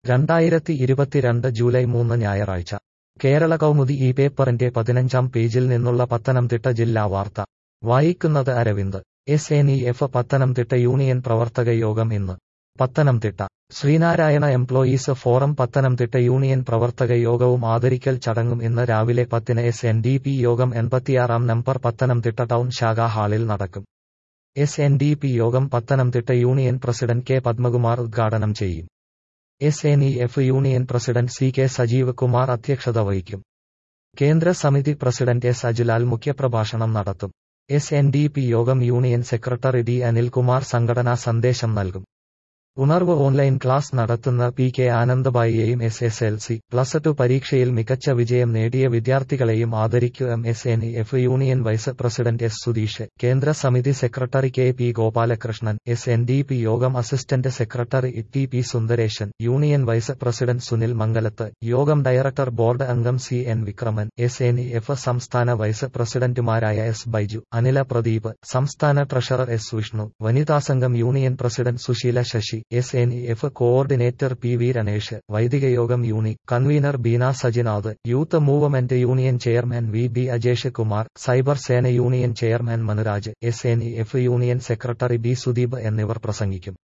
രണ്ടായിരത്തി ഇരുപത്തിരണ്ട് ജൂലൈ മൂന്ന് ഞായറാഴ്ച കേരള കൗമുദി ഈ പേപ്പറിന്റെ പതിനഞ്ചാം പേജിൽ നിന്നുള്ള പത്തനംതിട്ട ജില്ലാ വാർത്ത വായിക്കുന്നത് Aravind S N E F Pathanamthitta union പ്രവർത്തക യോഗം ഇന്ന് Pathanamthitta Sreenarayana employees forum Pathanamthitta union പ്രവർത്തക യോഗവും ആദരിക്കൽ ചടങ്ങും ഇന്ന് രാവിലെ പത്തിന് എസ് എൻ ഡി പി യോഗം എൺപത്തിയാറാം നമ്പർ പത്തനംതിട്ട ടൗൺ ശാഖാ ഹാളിൽ നടക്കും എസ് എൻ ഡി പി യോഗം Pathanamthitta union president K Padmakumar ഉദ്ഘാടനം ചെയ്യും S N E F union president C K Sajeev Kumar അധ്യക്ഷത വഹിക്കും കേന്ദ്ര സമിതി പ്രസിഡന്റ് എസ് അജുലാൽ മുഖ്യപ്രഭാഷണം നടത്തും എസ് എൻ ഡി പി യോഗം യൂണിയൻ സെക്രട്ടറി ഡി അനിൽകുമാർ സംഘടനാ സന്ദേശം നൽകും ഉണർവ് ഓൺലൈൻ ക്ലാസ് നടത്തുന്ന പി കെ ആനന്ദബായിയെയും S S L C plus two പരീക്ഷയിൽ മികച്ച വിജയം നേടിയ വിദ്യാർത്ഥികളെയും ആദരിക്കും S N E F union vice president S Sudheesh കേന്ദ്ര സമിതി secretary K P Gopalakrishnan S N D P യോഗം assistant secretary T P Sundaresan union vice president Sunil Mangalath യോഗം ഡയറക്ടർ ബോർഡ് അംഗം C N Vikraman S N E F സംസ്ഥാന വൈസ് പ്രസിഡന്റുമാരായ S Baiju Anila Pradeep സംസ്ഥാന treasurer S Vishnu വനിതാ സംഘം union president Susheela Sasi S N E F coordinator P V Ranesh വൈദിക യോഗം യൂണി convener Beena Sajinath youth movement union chairman V B Ajesh Kumar cyber സേന union chairman Manuraj S N E F union secretary B Sudeep എന്നിവർ പ്രസംഗിക്കും